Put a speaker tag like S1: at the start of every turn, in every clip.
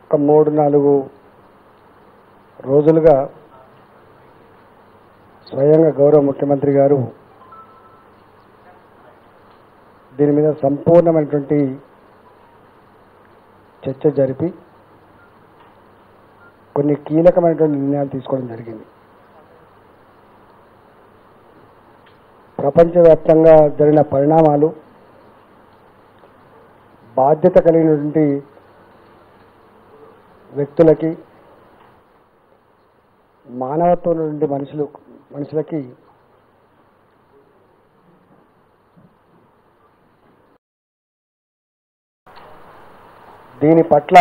S1: ఒక మూడు నాలుగు రోజులుగా స్వయంగా గౌరవ ముఖ్యమంత్రి గారు దీని మీద సంపూర్ణమైనటువంటి చర్చ జరిపి కొన్ని కీలకమైనటువంటి నిర్ణయాలు తీసుకోవడం జరిగింది ప్రపంచవ్యాప్తంగా జరిగిన పరిణామాలు బాధ్యత కలిగినటువంటి వ్యక్తులకి మానవత్వం నుండి మనుషులు మనుషులకి దీని పట్ల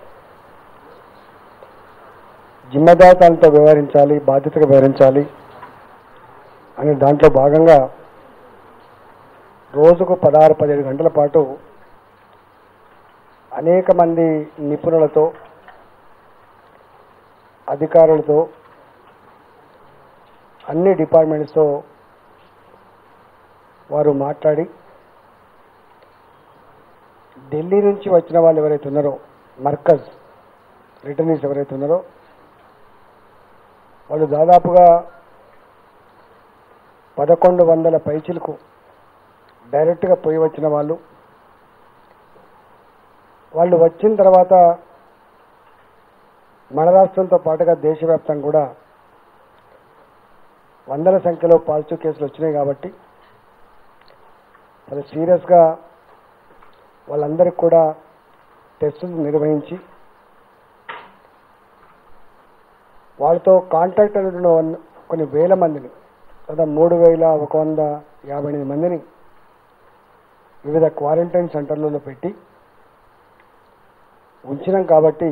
S1: జిమ్మదాతాలతో వ్యవహరించాలి బాధ్యతగా వ్యవహరించాలి అనే దాంట్లో భాగంగా రోజుకు పదహారు పదిహేడు గంటల పాటు అనేక మంది నిపుణులతో అధికారులతో అన్ని డిపార్ట్మెంట్స్తో వారు మాట్లాడి ఢిల్లీ నుంచి వచ్చిన వాళ్ళు ఎవరైతే ఉన్నారో మర్కజ్ రిటర్నీస్ ఎవరైతే ఉన్నారో వాళ్ళు దాదాపుగా పదకొండు వందల పైచిలకు డైరెక్ట్గా పోయి వచ్చిన వాళ్ళు వాళ్ళు వచ్చిన తర్వాత మన రాష్ట్రంతో పాటుగా దేశవ్యాప్తంగా కూడా వందల సంఖ్యలో పాజిటివ్ కేసులు వచ్చినాయి కాబట్టి చాలా సీరియస్గా వాళ్ళందరికీ కూడా టెస్టులు నిర్వహించి వాళ్ళతో కాంటాక్ట్ అయినటువంటి వన్- కొన్ని వేల మందిని లేదా మూడు వేల ఒక వంద యాభై ఎనిమిది మందిని వివిధ క్వారంటైన్ సెంటర్లలో పెట్టి ఉంచినాం కాబట్టి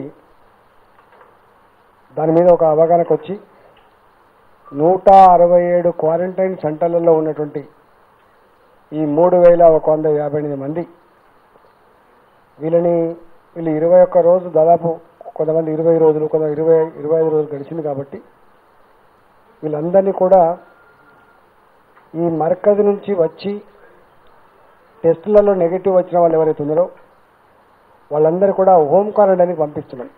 S1: దాని మీద ఒక అవగాహనకు వచ్చి నూట అరవై ఏడు క్వారంటైన్ సెంటర్లలో ఉన్నటువంటి ఈ మూడు వేల ఒక వంద యాభై ఎనిమిది మంది వీళ్ళని వీళ్ళు ఇరవై ఒక్క రోజు దాదాపు కొంతమంది ఇరవై రోజులు కొంత ఇరవై ఇరవై ఐదు రోజులు గడిచింది కాబట్టి వీళ్ళందరినీ కూడా ఈ మర్కజ్ నుంచి వచ్చి టెస్టులలో నెగిటివ్ వచ్చిన వాళ్ళు ఎవరైతే ఉన్నారో వాళ్ళందరూ కూడా హోమ్ క్వారంటైన్కి పంపిస్తున్నాం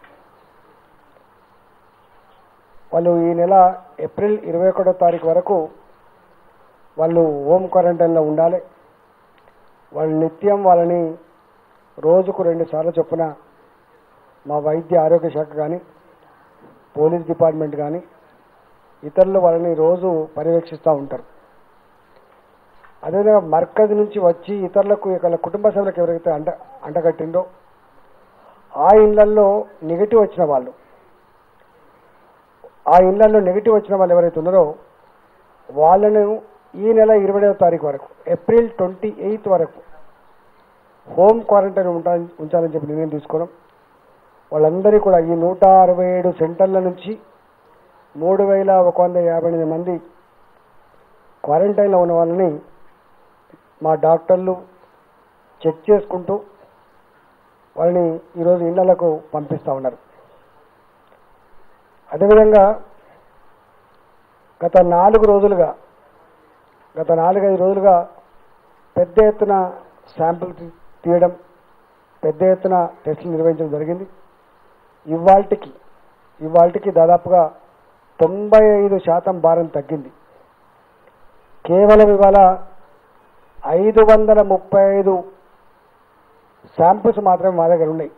S1: వాళ్ళు ఈ నెల ఏప్రిల్ ఇరవై ఒకటో తారీఖు వరకు వాళ్ళు హోమ్ క్వారంటైన్లో ఉండాలి వాళ్ళు నిత్యం వాళ్ళని రోజుకు రెండు సార్లు చొప్పున మా వైద్య ఆరోగ్య శాఖ కానీ పోలీస్ డిపార్ట్మెంట్ కానీ ఇతరులు వాళ్ళని రోజు పర్యవేక్షిస్తూ ఉంటారు అదేవిధంగా మర్కజ్ నుంచి వచ్చి ఇతరులకు ఇక్కడ కుటుంబ సభ్యులకు ఎవరైతే అంట అంటగట్టిందో ఆ ఇళ్లల్లో నెగిటివ్ వచ్చిన వాళ్ళు ఆ ఇళ్లలో నెగిటివ్ వచ్చిన వాళ్ళు ఎవరైతే ఉన్నారో వాళ్ళను ఈ నెల ఇరవైవ తారీఖు వరకు ఏప్రిల్ ట్వంటీ ఎయిత్ వరకు హోమ్ క్వారంటైన్ ఉంటా ఉంచాలని చెప్పి నిర్ణయం తీసుకోవడం వాళ్ళందరికీ కూడా ఈ నూట అరవై ఏడు సెంటర్ల నుంచి మూడు వేల ఒక వంద యాభై ఎనిమిది మంది క్వారంటైన్లో ఉన్న వాళ్ళని మా డాక్టర్లు చెక్ చేసుకుంటూ వాళ్ళని ఈరోజు ఇళ్లకు పంపిస్తూ ఉన్నారు అదేవిధంగా గత నాలుగు రోజులుగా గత నాలుగైదు రోజులుగా పెద్ద ఎత్తున శాంపుల్ తీ- తీయడం పెద్ద ఎత్తున టెస్టులు నిర్వహించడం జరిగింది ఇవాల్టికి ఇవాల్టికి దాదాపుగా తొంభై ఐదు శాతం భారం తగ్గింది కేవలం ఇవాళ ఐదు వందల ముప్పై ఐదు శాంపుల్స్ మాత్రమే మా దగ్గర ఉన్నాయి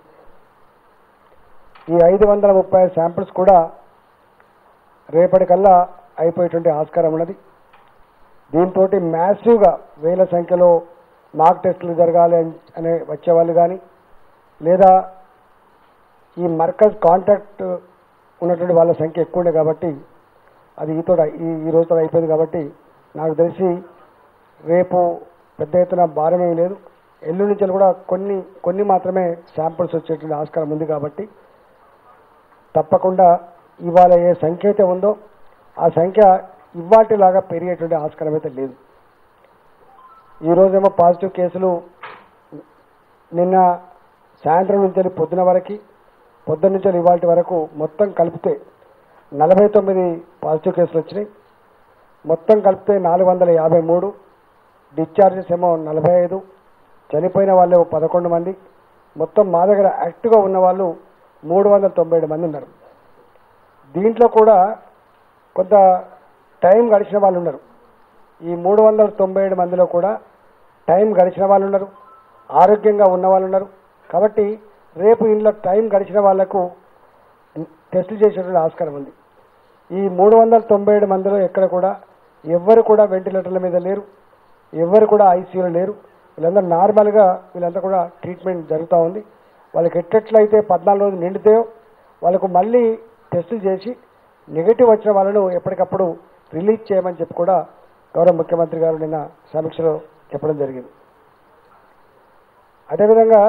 S1: ఈ ఐదు వందల ముప్పై ఐదు శాంపుల్స్ కూడా రేపటికల్లా అయిపోయేటువంటి ఆస్కారం ఉన్నది దీంతో మ్యాసివ్గా వేల సంఖ్యలో మాక్ టెస్టులు జరగాలి అని- అనే వచ్చేవాళ్ళు కానీ లేదా ఈ మర్కజ్ కాంటాక్ట్ ఉన్నటువంటి వాళ్ళ సంఖ్య ఎక్కువ ఉండే కాబట్టి అది ఈతో ఈ ఈ రోజుతో అయిపోయింది కాబట్టి నాకు తెలిసి రేపు పెద్ద ఎత్తున భారం ఏమీ లేదు ఎల్లుండి నుంచి కూడా కొన్ని కొన్ని మాత్రమే శాంపుల్స్ వచ్చేటువంటి ఆస్కారం ఉంది కాబట్టి తప్పకుండా ఇవాళ ఏ సంఖ్య అయితే ఉందో ఆ సంఖ్య ఇవాటిలాగా పెరిగేటువంటి ఆస్కారం అయితే లేదు ఈ రోజేమో పాజిటివ్ కేసులు నిన్న సాయంత్రం నుంచి వెళ్ళి పొద్దున వరకు పొద్దున్న నుంచి వెళ్ళి ఇవాటి వరకు మొత్తం కలిపితే నలభై తొమ్మిది పాజిటివ్ కేసులు వచ్చినాయి మొత్తం కలిపితే నాలుగు వందల యాభై మూడు డిశ్చార్జెస్ ఏమో నలభై ఐదు చనిపోయిన వాళ్ళు పదకొండు మంది మొత్తం మా దగ్గర యాక్టివ్గా ఉన్న వాళ్ళు మూడు వందల తొంభై ఏడు మంది ఉన్నారు దీంట్లో కూడా కొంత టైం గడిచిన వాళ్ళు ఉన్నారు ఈ మూడు వందల తొంభై ఏడు మందిలో కూడా టైం గడిచిన వాళ్ళు ఉన్నారు ఆరోగ్యంగా ఉన్న వాళ్ళు ఉన్నారు కాబట్టి రేపు ఇంట్లో టైం గడిచిన వాళ్లకు టెస్టులు చేసేటువంటి ఆస్కారం ఉంది ఈ మూడు వందల తొంభై ఏడు మందిలో ఎక్కడ కూడా ఎవ్వరు కూడా వెంటిలేటర్ల మీద లేరు ఎవ్వరు కూడా ఐసీయూలో లేరు వీళ్ళందరూ నార్మల్గా వీళ్ళంతా కూడా ట్రీట్మెంట్ జరుగుతూ ఉంది వాళ్ళకి ఎట్టెట్లయితే పద్నాలుగు రోజులు నిండితేయో వాళ్ళకు మళ్ళీ టెస్టులు చేసి నెగిటివ్ వచ్చిన వాళ్ళను ఎప్పటికప్పుడు రిలీజ్ చేయమని చెప్పి కూడా గౌరవ ముఖ్యమంత్రి గారు నిన్న సమీక్షలో చెప్పడం జరిగింది అదేవిధంగా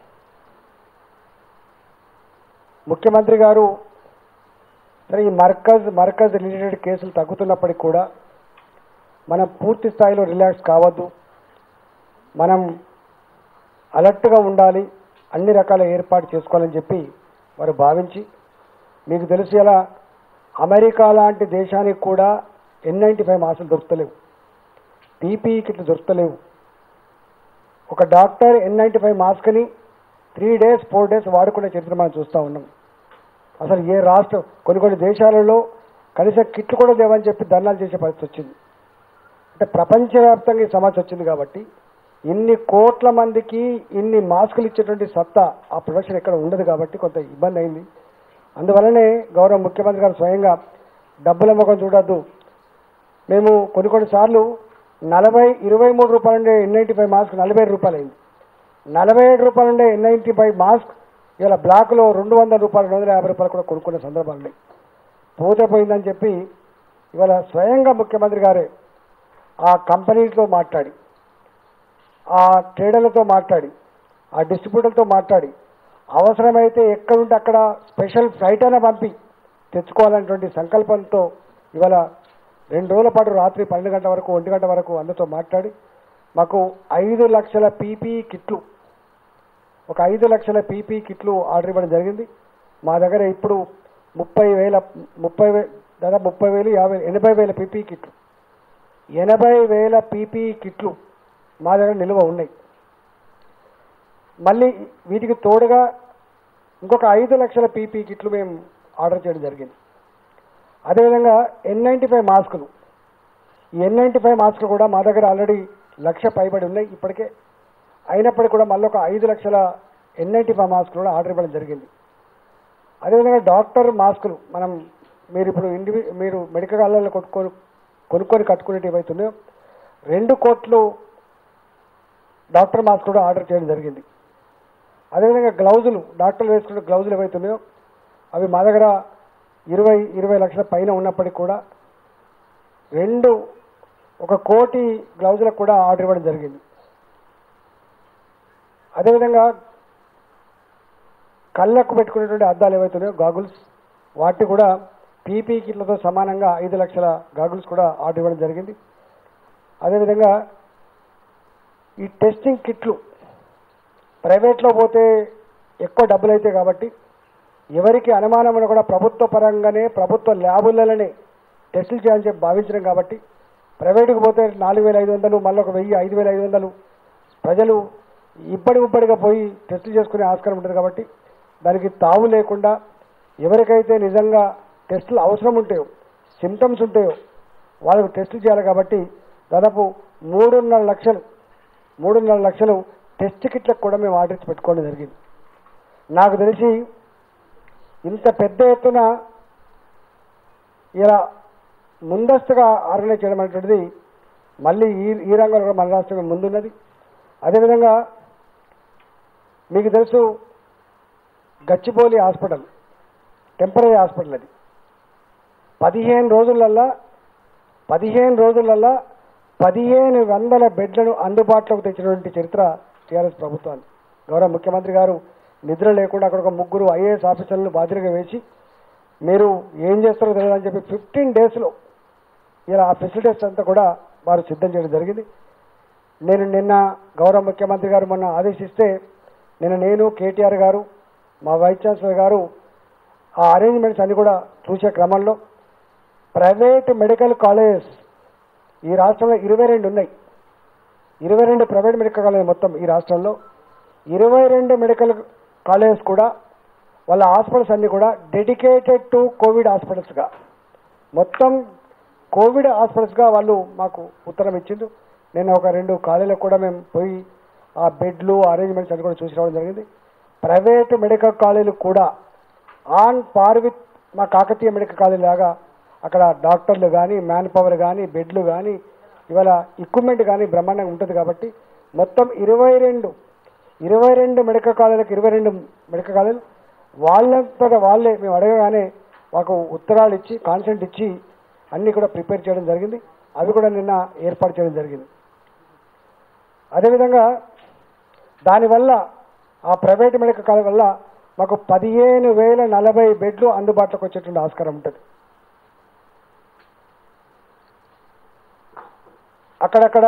S1: ముఖ్యమంత్రి గారు సరే ఈ మర్కజ్ మర్కజ్ రిలేటెడ్ కేసులు తగ్గుతున్నప్పటికీ కూడా మనం పూర్తి స్థాయిలో రిలాక్స్ కావద్దు మనం అలర్ట్గా ఉండాలి అన్ని రకాల ఏర్పాటు చేసుకోవాలని చెప్పి వారు భావించి మీకు తెలిసి ఎలా అమెరికా లాంటి దేశానికి కూడా ఎన్ నైంటీ ఫైవ్ మాస్కులు దొరుకుతలేవు పీపీఈ కిట్లు దొరుకుతలేవు ఒక డాక్టర్ ఎన్ నైంటీ ఫైవ్ మాస్క్ని త్రీ డేస్ ఫోర్ డేస్ వాడుకునే చరిత్ర మనం చూస్తూ ఉన్నాం అసలు ఏ రాష్ట్రం కొన్ని కొన్ని దేశాలలో కనీసం కిట్లు కూడా లేవని చెప్పి ధర్నాలు చేసే పరిస్థితి వచ్చింది అంటే ప్రపంచవ్యాప్తంగా ఈ సమస్య వచ్చింది కాబట్టి ఇన్ని కోట్ల మందికి ఇన్ని మాస్కులు ఇచ్చేటువంటి సత్తా ఆ ప్రొడక్షన్ ఎక్కడ ఉండదు కాబట్టి కొంత ఇబ్బంది అయింది అందువల్లనే గౌరవ ముఖ్యమంత్రి గారు స్వయంగా డబ్బుల ముఖం చూడొద్దు మేము కొన్ని కొన్ని సార్లు నలభై ఇరవై మూడు రూపాయలు ఉండే ఎన్ నైంటీ ఫైవ్ మాస్క్ నలభై ఐదు రూపాయలు అయింది నలభై ఏడు రూపాయలు ఉండే ఎన్ నైంటీ ఫైవ్ మాస్క్ ఇలా బ్లాక్లో రెండు వందల రూపాయలు రెండు వందల యాభై రూపాయలు కూడా కొనుక్కునే సందర్భాలు ఉన్నాయి పోతే పోయిందని చెప్పి ఇవాళ స్వయంగా ముఖ్యమంత్రి గారే ఆ కంపెనీలతో మాట్లాడి ఆ ట్రేడర్లతో మాట్లాడి ఆ డిస్ట్రిబ్యూటర్లతో మాట్లాడి అవసరమైతే ఎక్కడుంటే అక్కడ స్పెషల్ ఫ్లైట్ అయినా పంపి తెచ్చుకోవాలనేటువంటి సంకల్పంతో ఇవాళ రెండు రోజుల పాటు రాత్రి పన్నెండు గంటల వరకు ఒంటి గంట వరకు అందరితో మాట్లాడి మాకు ఐదు లక్షల పీపీఈ కిట్లు ఒక ఐదు లక్షల పీపీఈ కిట్లు ఆర్డర్ ఇవ్వడం జరిగింది మా దగ్గర ఇప్పుడు ముప్పై వేల ముప్పై వే దాదాపు ముప్పై వేలు యాభై ఎనభై వేల పీపీఈ కిట్లు ఎనభై వేల పీపీఈ కిట్లు మా దగ్గర నిల్వ ఉన్నాయి మళ్ళీ వీటికి తోడుగా ఇంకొక ఐదు లక్షల పీపీ కిట్లు మేము ఆర్డర్ చేయడం జరిగింది అదేవిధంగా ఎన్ నైంటీ ఫైవ్ మాస్కులు ఈ ఎన్ నైంటీ ఫైవ్ మాస్కులు కూడా మా దగ్గర ఆల్రెడీ లక్ష పైబడి ఉన్నాయి ఇప్పటికే అయినప్పటికీ కూడా మళ్ళీ ఒక ఐదు లక్షల ఎన్ నైంటీ ఫైవ్ మాస్కులు కూడా ఆర్డర్ ఇవ్వడం జరిగింది అదేవిధంగా డాక్టర్ మాస్కులు మనం మీరు ఇప్పుడు ఇండివి మీరు మెడికల్ హాల్లో కొట్టుకొని కొనుక్కొని కట్టుకునేవి ఏవైతున్నాయో రెండు కోట్లు డాక్టర్ మాస్క్ కూడా ఆర్డర్ చేయడం జరిగింది అదేవిధంగా గ్లౌజులు డాక్టర్లు వేసుకునే గ్లౌజులు ఏవైతున్నాయో అవి మా దగ్గర ఇరవై ఇరవై లక్షల పైన ఉన్నప్పటికీ కూడా రెండు ఒక కోటి గ్లౌజులకు కూడా ఆర్డర్ ఇవ్వడం జరిగింది అదేవిధంగా కళ్ళకు పెట్టుకునేటువంటి అద్దాలు ఏవైతున్నాయో గాగుల్స్ వాటి కూడా పీపీ కిట్లతో సమానంగా ఐదు లక్షల గాగుల్స్ కూడా ఆర్డర్ ఇవ్వడం జరిగింది అదేవిధంగా ఈ టెస్టింగ్ కిట్లు ప్రైవేట్లో పోతే ఎక్కువ డబ్బులు అయితే కాబట్టి ఎవరికి అనుమానం ఉన్నా కూడా ప్రభుత్వ పరంగానే ప్రభుత్వ ల్యాబులలోనే టెస్టులు చేయాలని చెప్పి భావించడం కాబట్టి ప్రైవేటుకు పోతే నాలుగు వేల ఐదు వందలు మళ్ళీ ఒక వెయ్యి ఐదు వేల ఐదు వందలు ప్రజలు ఇబ్బడి ఉబ్బడిగా పోయి టెస్టులు చేసుకునే ఆస్కారం ఉంటుంది కాబట్టి దానికి తావు లేకుండా ఎవరికైతే నిజంగా టెస్టులు అవసరం ఉంటాయో సిమ్టమ్స్ ఉంటాయో వాళ్ళకు టెస్టులు చేయాలి కాబట్టి దాదాపు మూడున్నర లక్షలు మూడున్నర లక్షలు టెస్ట్ కిట్లకు కూడా మేము ఆర్డర్ ఇచ్చి పెట్టుకోవడం జరిగింది నాకు తెలిసి ఇంత పెద్ద ఎత్తున ఇలా ముందస్తుగా ఆర్గనైజ్ చేయడం అనేటువంటిది మళ్ళీ ఈ ఈ రంగంలో కూడా మన రాష్ట్రం ముందున్నది అదేవిధంగా మీకు తెలుసు గచ్చిబౌలి హాస్పిటల్ టెంపరీ హాస్పిటల్ అది పదిహేను రోజులల్లా పదిహేను రోజులల్లా పదిహేను వందల బెడ్లను అందుబాటులోకి తెచ్చినటువంటి చరిత్ర టీఆర్ఎస్ ప్రభుత్వాన్ని గౌరవ ముఖ్యమంత్రి గారు నిద్ర లేకుండా అక్కడ ఒక ముగ్గురు ఐఏఎస్ ఆఫీసర్లను బాధ్యతగా వేసి మీరు ఏం చేస్తారో తెలియదు అని చెప్పి ఫిఫ్టీన్ డేస్లో ఇలా ఆ ఫెసిలిటీస్ అంతా కూడా వారు సిద్ధం చేయడం జరిగింది నేను నిన్న గౌరవ ముఖ్యమంత్రి గారు మొన్న ఆదేశిస్తే నిన్న నేను కేటీఆర్ గారు మా వైస్ ఛాన్సలర్ గారు ఆ అరేంజ్మెంట్స్ అన్ని కూడా చూసే క్రమంలో ప్రైవేట్ మెడికల్ కాలేజెస్ ఈ రాష్ట్రంలో ఇరవై రెండు ఉన్నాయి ఇరవై రెండు ప్రైవేట్ మెడికల్ కాలేజ్ మొత్తం ఈ రాష్ట్రంలో ఇరవై రెండు మెడికల్ కాలేజెస్ కూడా వాళ్ళ హాస్పిటల్స్ అన్ని కూడా డెడికేటెడ్ టు కోవిడ్ హాస్పిటల్స్గా మొత్తం కోవిడ్ హాస్పిటల్స్గా వాళ్ళు మాకు ఉత్తరం ఇచ్చిండు నేను ఒక రెండు కాలేజీలకు కూడా మేము పోయి ఆ బెడ్లు అరేంజ్మెంట్స్ అన్ని కూడా చూసి రావడం జరిగింది ప్రైవేట్ మెడికల్ కాలేజీలు కూడా ఆన్ పార్ విత్ మా కాకతీయ మెడికల్ కాలేజ్ లాగా అక్కడ డాక్టర్లు కానీ మ్యాన్ పవర్ కానీ బెడ్లు కానీ ఇవాళ ఎక్విప్మెంట్ కానీ బ్రహ్మాండంగా ఉంటుంది కాబట్టి మొత్తం ఇరవై రెండు ఇరవై రెండు మెడికల్ కాలేజీలకు ఇరవై రెండు మెడికల్ కాలేజీలు వాళ్ళంతటా వాళ్ళే మేము అడగగానే మాకు ఉత్తరాలు ఇచ్చి కాన్సెంట్ ఇచ్చి అన్నీ కూడా ప్రిపేర్ చేయడం జరిగింది అవి కూడా నిన్న ఏర్పాటు చేయడం జరిగింది అదేవిధంగా దానివల్ల ఆ ప్రైవేట్ మెడికల్ కాలేజ్ వల్ల మాకు పదిహేను వేల నలభై బెడ్లు అందుబాటులోకి వచ్చేటువంటి ఆస్కారం ఉంటుంది అక్కడక్కడ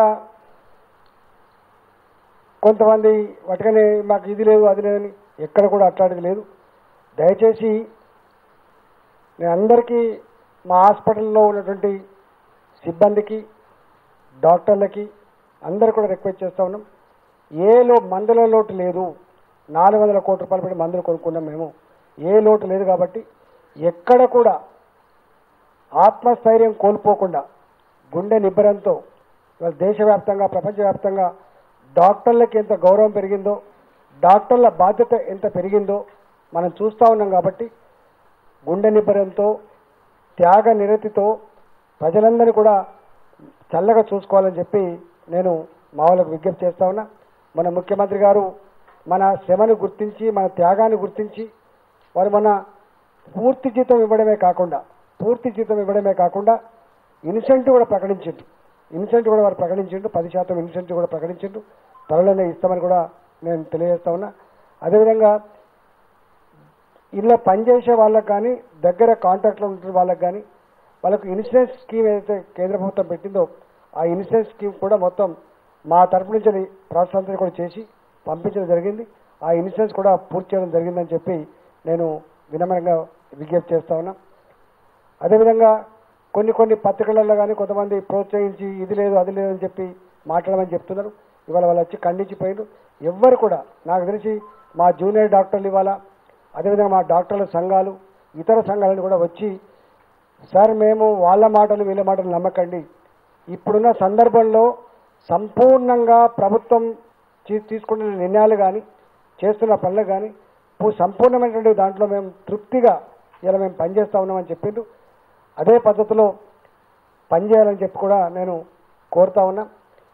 S1: కొంతమంది వాటికనే మాకు ఇది లేదు అది లేదని ఎక్కడ కూడా అట్లాంటిది లేదు దయచేసి నేను అందరికీ మా హాస్పిటల్లో ఉన్నటువంటి సిబ్బందికి డాక్టర్లకి అందరు కూడా రిక్వెస్ట్ చేస్తా ఉన్నాం ఏ లో మందుల లోటు లేదు నాలుగు వందల కోట్ల రూపాయలు పెట్టి మందులు కొనుక్కున్నాం మేము ఏ లోటు లేదు కాబట్టి ఎక్కడ కూడా ఆత్మస్థైర్యం కోల్పోకుండా గుండె నిబ్బరంతో ఇవాళ దేశవ్యాప్తంగా ప్రపంచవ్యాప్తంగా డాక్టర్లకి ఎంత గౌరవం పెరిగిందో డాక్టర్ల బాధ్యత ఎంత పెరిగిందో మనం చూస్తూ ఉన్నాం కాబట్టి గుండె నిబ్బరంతో త్యాగ నిరతితో ప్రజలందరినీ కూడా చల్లగా చూసుకోవాలని చెప్పి నేను మా వాళ్ళకు విజ్ఞప్తి చేస్తా ఉన్నా మన ముఖ్యమంత్రి గారు మన శ్రమను గుర్తించి మన త్యాగాన్ని గుర్తించి వారు మన పూర్తి జీతం ఇవ్వడమే కాకుండా పూర్తి జీతం ఇవ్వడమే కాకుండా ఇన్సెంటివ్ కూడా ప్రకటించిండు ఇన్సెంటివ్ కూడా వారు ప్రకటించిండు పది శాతం ఇన్సెంటివ్ కూడా ప్రకటించిండు త్వరలోనే ఇస్తామని కూడా నేను తెలియజేస్తా ఉన్నా అదేవిధంగా ఇలా పనిచేసే వాళ్ళకి కానీ దగ్గర కాంట్రాక్ట్లో ఉంటున్న వాళ్ళకి కానీ వాళ్ళకు ఇన్సూరెన్స్ స్కీమ్ ఏదైతే కేంద్ర ప్రభుత్వం పెట్టిందో ఆ ఇన్సూరెన్స్ స్కీమ్ కూడా మొత్తం మా తరపు నుంచి ప్రాసెస్ అంతా కూడా చేసి పంపించడం జరిగింది ఆ ఇన్సూరెన్స్ కూడా పూర్తి చేయడం జరిగిందని చెప్పి నేను వినమ్రంగా విజ్ఞప్తి చేస్తా ఉన్నా అదేవిధంగా కొన్ని కొన్ని పత్రికలలో కానీ కొంతమంది ప్రోత్సహించి ఇది లేదు అది లేదు అని చెప్పి మాట్లాడమని చెప్తున్నారు ఇవాళ వాళ్ళు వచ్చి ఖండించిపోయారు ఎవ్వరు కూడా నాకు తెలిసి మా జూనియర్ డాక్టర్లు ఇవాళ అదేవిధంగా మా డాక్టర్ల సంఘాలు ఇతర సంఘాలను కూడా వచ్చి సార్ మేము వాళ్ళ మాటలు వీళ్ళ మాటలు నమ్మకండి ఇప్పుడున్న సందర్భంలో సంపూర్ణంగా ప్రభుత్వం తీ- తీసుకుంటున్న నిర్ణయాలు కానీ చేస్తున్న పనులు కానీ పూ- సంపూర్ణమైనటువంటి దాంట్లో మేము తృప్తిగా ఇలా మేము పనిచేస్తా ఉన్నామని చెప్పిండు అదే పద్ధతిలో పనిచేయాలని చెప్పి కూడా నేను కోరుతా ఉన్నా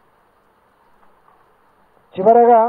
S1: చివరగా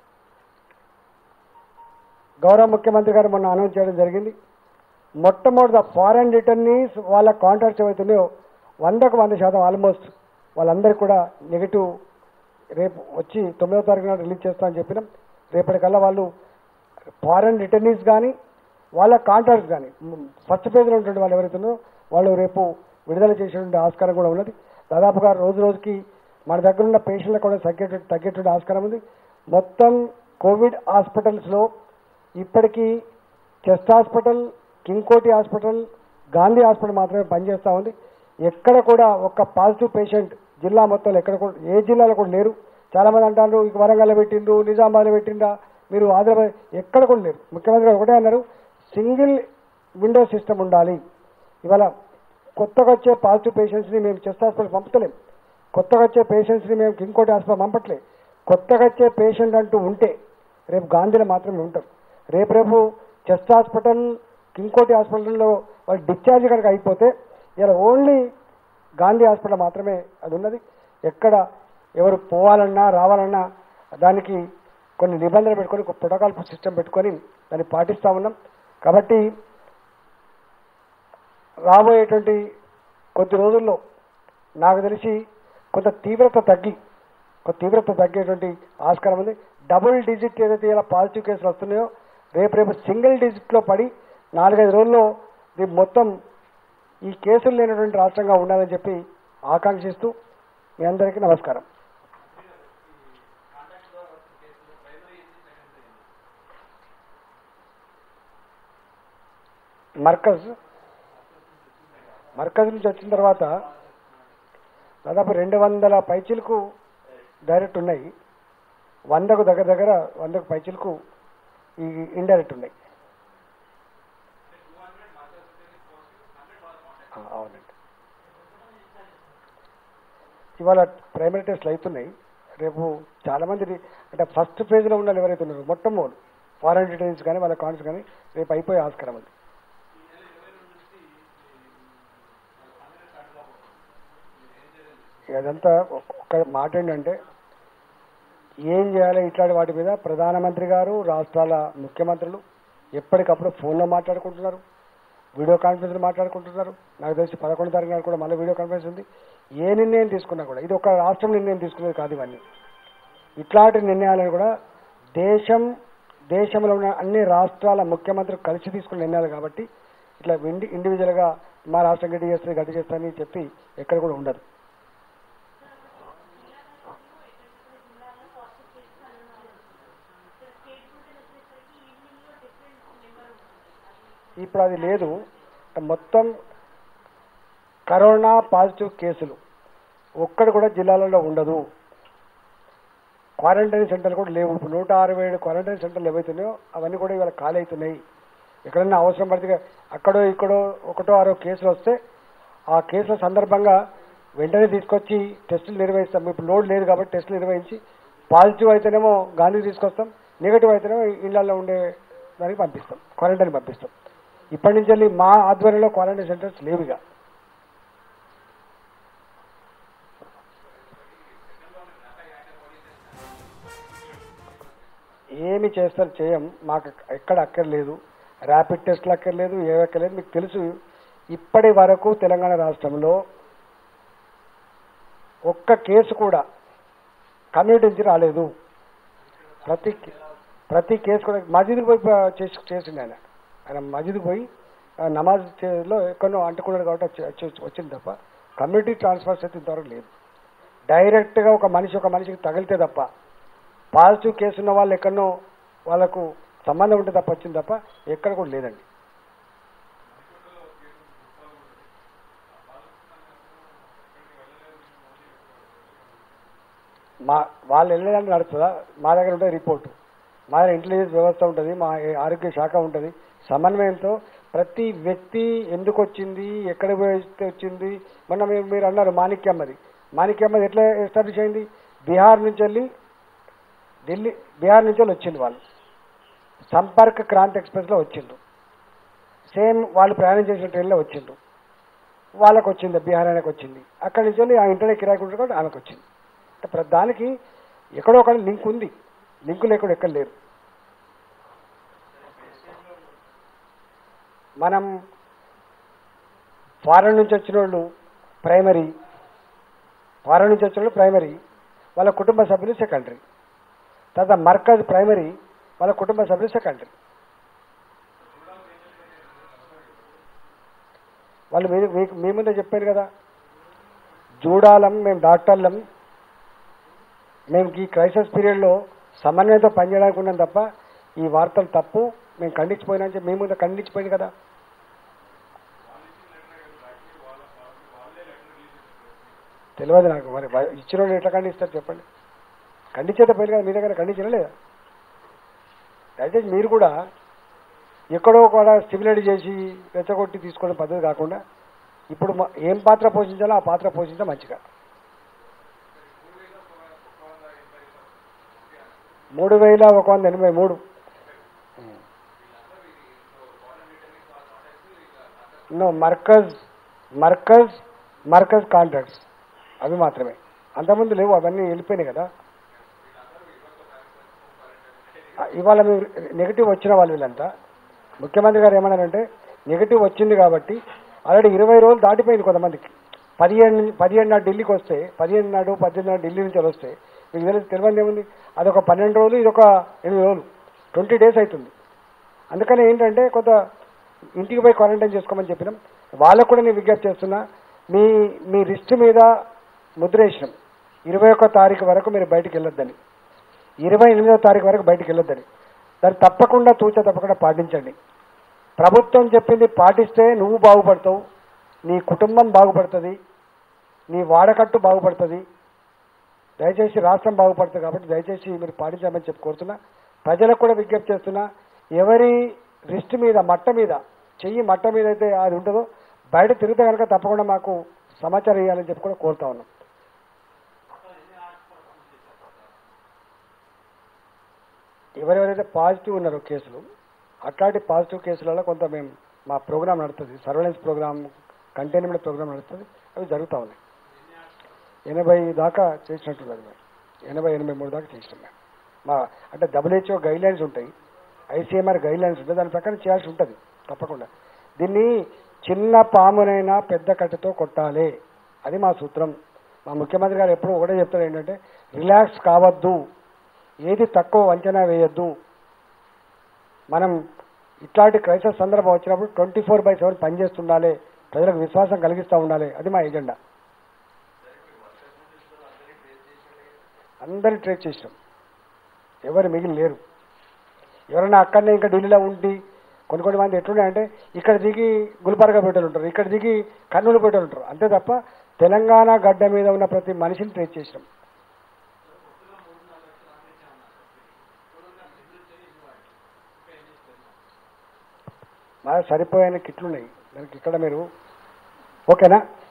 S1: గౌరవ ముఖ్యమంత్రి గారు మొన్న అనౌన్స్ చేయడం జరిగింది మొట్టమొదటి ఫారెన్ రిటర్నీస్ వాళ్ళ కాంట్రాక్ట్స్ ఏవైతున్నాయో వందకు వంద శాతం ఆల్మోస్ట్ వాళ్ళందరికీ కూడా నెగిటివ్ రేపు వచ్చి తొమ్మిదో తారీఖు నాడు రిలీజ్ చేస్తామని చెప్పినాం రేపటికల్లా వాళ్ళు ఫారెన్ రిటర్నీస్ కానీ వాళ్ళ కాంట్రాక్ట్స్ కానీ ఫస్ట్ పేజ్లో ఉన్నటువంటి వాళ్ళు ఎవరైతున్నారో వాళ్ళు రేపు విడుదల చేసేటువంటి ఆస్కారం కూడా ఉన్నది దాదాపుగా రోజు రోజుకి మన దగ్గర ఉన్న పేషెంట్లకు కూడా తగ్గేట తగ్గేటువంటి ఆస్కారం ఉంది మొత్తం కోవిడ్ హాస్పిటల్స్లో ఇప్పటికీ chest hospital Kingkoti hospital Gandhi hospital మాత్రమే పనిచేస్తూ ఉంది ఎక్కడ కూడా ఒక్క పాజిటివ్ పేషెంట్ జిల్లా మొత్తంలో ఎక్కడ కూడా ఏ జిల్లాలో కూడా లేరు చాలామంది అంటారు ఇక వరంగల్లో పెట్టిండ్రు నిజామాబాద్లో పెట్టిండా మీరు ఆదిలాబాద్ ఎక్కడ కూడా లేరు ముఖ్యమంత్రి గారు ఒకటే అన్నారు సింగిల్ విండో సిస్టమ్ ఉండాలి ఇవాళ కొత్తగా వచ్చే పాజిటివ్ పేషెంట్స్ని మేము చెస్ట్ హాస్పిటల్ పంపుతలేం కొత్తగా వచ్చే పేషెంట్స్ని మేము ఇంకోటి హాస్పిటల్ పంపట్లే కొత్తగా వచ్చే పేషెంట్ అంటూ ఉంటే రేపు గాంధీలో మాత్రమే ఉంటారు రేపు రేపు చెస్ట్ హాస్పిటల్ ఇంకోటి హాస్పిటల్లో వాళ్ళు డిశ్చార్జ్ కనుక అయిపోతే ఇలా ఓన్లీ గాంధీ హాస్పిటల్ మాత్రమే అది ఉన్నది ఎక్కడ ఎవరు పోవాలన్నా రావాలన్నా దానికి కొన్ని నిబంధనలు పెట్టుకొని ఒక ప్రోటోకాల్ సిస్టమ్ పెట్టుకొని దాన్ని పాటిస్తూ ఉన్నాం కాబట్టి రాబోయేటువంటి కొద్ది రోజుల్లో నాకు తెలిసి కొంత తీవ్రత తగ్గి కొంత తీవ్రత తగ్గేటువంటి ఆస్కారం ఉంది డబుల్ డిజిట్ ఏదైతే ఇలా పాజిటివ్ కేసులు వస్తున్నాయో రేపు రేపు సింగిల్ డిజిట్లో పడి నాలుగైదు రోజుల్లో ఇది మొత్తం ఈ కేసులు లేనటువంటి రాష్ట్రంగా ఉండాలని చెప్పి ఆకాంక్షిస్తూ మీ అందరికీ నమస్కారం మర్కజ్ మర్కజ్ నుంచి వచ్చిన తర్వాత దాదాపు రెండు వందల పైచీలకు డైరెక్ట్ ఉన్నాయి వందకు దగ్గర దగ్గర వందకు పైచీలకు ఈ ఇండైరెక్ట్ ఉన్నాయి ఆ, అవునండి ఇవాళ ప్రైమరీ టెస్ట్లు అవుతున్నాయి రేపు చాలా మంది రి- అంటే ఫస్ట్ ఫేజ్లో ఉన్న వాళ్ళు ఎవరైతే ఉన్నారో మొట్టమొదటి ఫారెన్ డీటెయిల్స్ కానీ వాళ్ళ కాన్స్ కానీ రేపు అయిపోయే ఆస్కారం ఉంది ఇక అదంతా ఒక్క మాట ఏంటంటే ఏం చేయాలి ఇట్లాంటి వాటి మీద ప్రధానమంత్రి గారు రాష్ట్రాల ముఖ్యమంత్రులు ఎప్పటికప్పుడు ఫోన్లో మాట్లాడుకుంటున్నారు వీడియో కాన్ఫరెన్స్ మాట్లాడుకుంటున్నారు నాకు తెలిసి పదకొండు తారీఖు నాడు కూడా మళ్ళీ వీడియో కాన్ఫరెన్స్ ఉంది ఏ నిర్ణయం తీసుకున్నా కూడా ఇది ఒక రాష్ట్రం నిర్ణయం తీసుకునేది కాదు ఇవన్నీ ఇట్లాంటి నిర్ణయాలను కూడా దేశం దేశంలో ఉన్న అన్ని రాష్ట్రాల ముఖ్యమంత్రులు కలిసి తీసుకున్న నిర్ణయాలు కాబట్టి ఇట్లా ఇండి ఇండివిజువల్గా మా రాష్ట్రం గట్టి చేస్తుంది గట్టి చేస్తానని చెప్పి ఎక్కడ కూడా ఉండదు ఇప్పుడు అది లేదు మొత్తం కరోనా పాజిటివ్ కేసులు ఒక్కడు కూడా జిల్లాలలో ఉండదు క్వారంటైన్ సెంటర్లు కూడా లేవు ఇప్పుడు నూట అరవై ఏడు క్వారంటైన్ సెంటర్లు ఏవైతున్నాయో అవన్నీ కూడా ఇవాళ ఖాళీ అవుతున్నాయి ఎక్కడన్నా అవసరం పడితే అక్కడో ఇక్కడో ఒకటో ఆరో కేసులు వస్తే ఆ కేసుల సందర్భంగా వెంటనే తీసుకొచ్చి టెస్టులు నిర్వహిస్తాం ఇప్పుడు లోడ్ లేదు కాబట్టి టెస్టులు నిర్వహించి పాజిటివ్ అయితేనేమో గాంధీకి తీసుకొస్తాం నెగిటివ్ అయితేనేమో ఇళ్లలో ఉండే దానికి పంపిస్తాం క్వారంటైన్ పంపిస్తాం ఇప్పటి నుంచి వెళ్ళి మా ఆధ్వర్యంలో క్వారంటైన్ సెంటర్స్ లేవుగా ఏమి చేస్తారు చేయం మాకు ఎక్కడ అక్కర్లేదు ర్యాపిడ్ టెస్ట్లు అక్కర్లేదు ఏ అక్కర్లేదు మీకు తెలుసు ఇప్పటి వరకు తెలంగాణ రాష్ట్రంలో ఒక్క కేసు కూడా కమ్యూనిటీ నుంచి రాలేదు ప్రతి ప్రతి కేసు కూడా మసీదుకి పోయి ప- చేసి చేసిండు ఆయన ఆయన మసీదుకి పోయి ఆ, నమాజ్ లో ఎక్కడో అంటుకున్నాడు కాబట్టి వచ్చి- వచ్చి- వచ్చింది తప్ప కమ్యూనిటీ ట్రాన్స్ఫర్స్ అయితే ఇంతవరకు లేదు డైరెక్ట్గా ఒక మనిషి ఒక మనిషికి తగిలితే తప్ప పాజిటివ్ కేసు ఉన్న వాళ్ళు ఎక్కడనో వాళ్ళకు సంబంధం ఉంటే తప్ప వచ్చింది తప్ప ఎక్కడ కూడా లేదండి మా వాళ్ళు వెళ్ళడానికి నడుస్తుందా మా దగ్గర ఉంటుంది రిపోర్టు మా దగ్గర ఇంటెలిజెన్స్ వ్యవస్థ ఉంటుంది మా ఆరోగ్య శాఖ ఉంటుంది సమన్వయంతో ప్రతి వ్యక్తి ఎందుకు వచ్చింది ఎక్కడ పోయితే వచ్చింది మొన్న మీరు మీరు అన్నారు మాణిక్యమ్మది మాణిక్యమ్మది ఎట్లా ఎస్టాబ్లిష్ అయింది బీహార్ నుంచి వెళ్ళి ఢిల్లీ బీహార్ నుంచి వెళ్ళి వచ్చింది వాళ్ళు సంపర్క్ క్రాంతి ఎక్స్ప్రెస్లో వచ్చిండ్రు సేమ్ వాళ్ళు ప్రయాణం చేసిన ట్రైన్లో వచ్చిండ్రు వాళ్ళకి వచ్చింది బీహార్ ఆయనకు వచ్చింది అక్కడి నుంచి వెళ్ళి ఆ ఇంటర్నెట్ కిరాయి ఉంటుంది కాబట్టి ఆమెకు వచ్చింది అంటే ప్రతి దానికి ఎక్కడో ఒక లింక్ ఉంది లింకు లేకుండా ఎక్కడ లేరు మనం ఫారెన్ నుంచి వచ్చిన వాళ్ళు ప్రైమరీ ఫారెన్ నుంచి వచ్చిన వాళ్ళు ప్రైమరీ వాళ్ళ కుటుంబ సభ్యులు సెకండరీ తర్వాత మర్కజ్ ప్రైమరీ వాళ్ళ కుటుంబ సభ్యులు సెకండరీ వాళ్ళు మీ మీకు మీ ముందే చెప్పారు కదా జూడాలం మేము డాక్టర్లం మేము ఈ క్రైసిస్ పీరియడ్లో సమన్వయంతో పనిచేయడానికి ఉన్నాం తప్ప ఈ వార్తలు తప్పు మేము ఖండించిపోయినా అని చెప్పి మీ ముందు ఖండించిపోయింది కదా తెలియదు నాకు మరి భయ- ఇచ్చిన వాళ్ళు ఎట్లా ఖండిస్తారు చెప్పండి ఖండించేత పోయింది కదా మీ దగ్గర ఖండించిన లేదా దయచేసి మీరు కూడా ఎక్కడో కూడా స్టిమ్యులేట్ చేసి రెచ్చగొట్టి తీసుకోవడం పద్ధతి కాకుండా ఇప్పుడు మ- ఏం పాత్ర పోషించాలో ఆ పాత్ర పోషించడం మంచిగా మూడు వేల ఒక వంద ఎనభై మూడు నో మర్కజ్ మర్కజ్ మర్కజ్ కాంట్రాక్ట్స్ అవి మాత్రమే అంతకుముందు లేవు అవన్నీ వెళ్ళిపోయినాయి కదా ఆ, ఇవాళ మీరు నెగిటివ్ వచ్చిన వాళ్ళు వీళ్ళంతా ముఖ్యమంత్రి గారు ఏమన్నారంటే నెగిటివ్ వచ్చింది కాబట్టి ఆల్రెడీ ఇరవై రోజులు దాటిపోయింది కొంతమందికి పదిహేను పదిహేను నాడు ఢిల్లీకి వస్తే పదిహేను నాడు పద్దెనిమిది నాడు ఢిల్లీ నుంచి వస్తే మీకు తెలిసి తెలియదు ఏముంది అదొక పన్నెండు రోజులు ఇదొక ఎనిమిది రోజులు ట్వంటీ డేస్ అవుతుంది అందుకని ఏంటంటే కొంత ఇంటికి పోయి క్వారంటైన్ చేసుకోమని చెప్పినాం వాళ్ళకు కూడా నేను విజ్ఞప్తి చేస్తున్నా మీ మీ రిస్ట్ మీద ముద్రేసినాం ఇరవై ఒక్క తారీఖు వరకు మీరు బయటికి వెళ్ళొద్దని ఇరవై ఎనిమిదో తారీఖు వరకు బయటికి వెళ్ళొద్దని దాన్ని తప్పకుండా తూచ తప్పకుండా పాటించండి ప్రభుత్వం చెప్పింది పాటిస్తే నువ్వు బాగుపడతావు నీ కుటుంబం బాగుపడుతుంది నీ వాడకట్టు బాగుపడుతుంది దయచేసి రాష్ట్రం బాగుపడుతుంది కాబట్టి దయచేసి మీరు పాటించామని చెప్పి కోరుతున్నా ప్రజలకు కూడా విజ్ఞప్తి చేస్తున్నా ఎవరి రిస్ట్ మీద మట్ట మీద చెయ్యి మట్ట మీద అయితే అది ఉంటుందో బయట తిరిగితే కనుక తప్పకుండా మాకు సమాచారం ఇవ్వాలని చెప్పి కూడా కోరుతా ఉన్నాం ఎవరెవరైతే పాజిటివ్ ఉన్నారో కేసులు అట్లాంటి పాజిటివ్ కేసులలో కొంత మేము మా ప్రోగ్రామ్ నడుస్తుంది సర్వేలెన్స్ ప్రోగ్రామ్ కంటైన్మెంట్ ప్రోగ్రామ్ నడుస్తుంది అవి జరుగుతూ ఉన్నాయి ఎనభై దాకా చేసినట్టున్నది మేము ఎనభై ఎనభై మూడు దాకా చేసినాం మేము మా అంటే డబ్ల్యూహెచ్ఓ గైడ్ లైన్స్ ఉంటాయి ఐసీఎంఆర్ గైడ్ లైన్స్ ఉంటాయి దాని ప్రకారం చేయాల్సి ఉంటుంది తప్పకుండా దీన్ని చిన్న పామునైనా పెద్ద కట్టెతో కొట్టాలి అది మా సూత్రం మా ముఖ్యమంత్రి గారు ఎప్పుడు ఒకటే చెప్తారు ఏంటంటే రిలాక్స్ కావద్దు ఏది తక్కువ అంచనా వేయొద్దు మనం ఇట్లాంటి క్రైసిస్ సందర్భం వచ్చినప్పుడు ట్వంటీ ఫోర్ బై సెవెన్ పనిచేస్తుండాలి ప్రజలకు విశ్వాసం కలిగిస్తూ ఉండాలి అది మా ఎజెండా అందరిని ట్రేట్ చేసినాం ఎవరు మిగిలి లేరు ఎవరైనా అక్కడనే ఇంకా ఢిల్లీలో ఉండి కొన్ని కొన్ని మంది ఎట్లున్నాయంటే ఇక్కడ దిగి గుల్బర్గా పెట్టలు ఉంటారు ఇక్కడ దిగి కర్నూలు పెట్టలు ఉంటారు అంతే తప్ప తెలంగాణ గడ్డ మీద ఉన్న ప్రతి మనిషిని ట్రేట్ చేసినాం మా సరిపోయిన కిట్లు ఉన్నాయి దానికి ఇక్కడ మీరు ఓకేనా